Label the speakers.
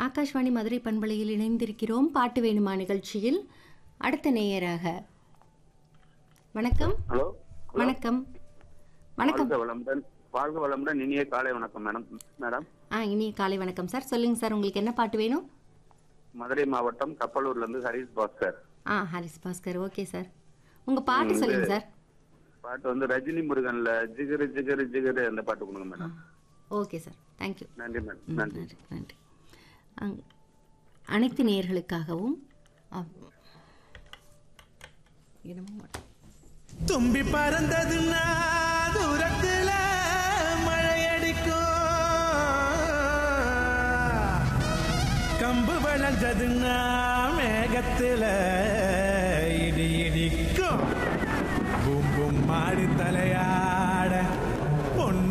Speaker 1: ஆகாஷ்வாணி மதுரை பண்பலையில் இணைந்திருக்கிறோம் பாட்டு வேணுமா நிகழ்ச்சியில் அடுத்த நேயராக வணக்கம்
Speaker 2: ஹலோ
Speaker 1: வணக்கம் வணக்கம்
Speaker 2: வாழ்க வளமுடன் வாழ்க வளமுடன் இனிய காலை வணக்கம் மேடம் மேடம்
Speaker 1: ஆ இனிய காலை வணக்கம் சார் சொல்லுங்க சார் உங்களுக்கு என்ன பாட்டு வேணும்
Speaker 2: மதுரை மாவட்டம் கப்பலூர்ல இருந்து ஹரிஸ் பாஸ்கர்
Speaker 1: ஆ ஹரிஸ் பாஸ்கர் ஓகே சார் உங்க பாட்டு சொல்லுங்க சார்
Speaker 2: பாட்டு வந்து ரஜினி முருகன்ல ஜிகரு ஜிகரு ஜிகரு அந்த பாட்டு கொடுங்க மேடம்
Speaker 1: ஓகே சார் தேங்க்யூ
Speaker 2: நன்றி மேடம் நன்றி
Speaker 1: நன்றி நன்றி அங்- அனைத்து நேயர்களுக்காகவும் அ- என்னமோ மாட்டேன்.
Speaker 3: தும்பி பறந்ததுன்னா தூரத்துல மழையடிக்கும் கம்பு விளைஞ்சதுன்னா மேகத்துல இடி இடிக்கும் பூம் பூம் மாடி தலையா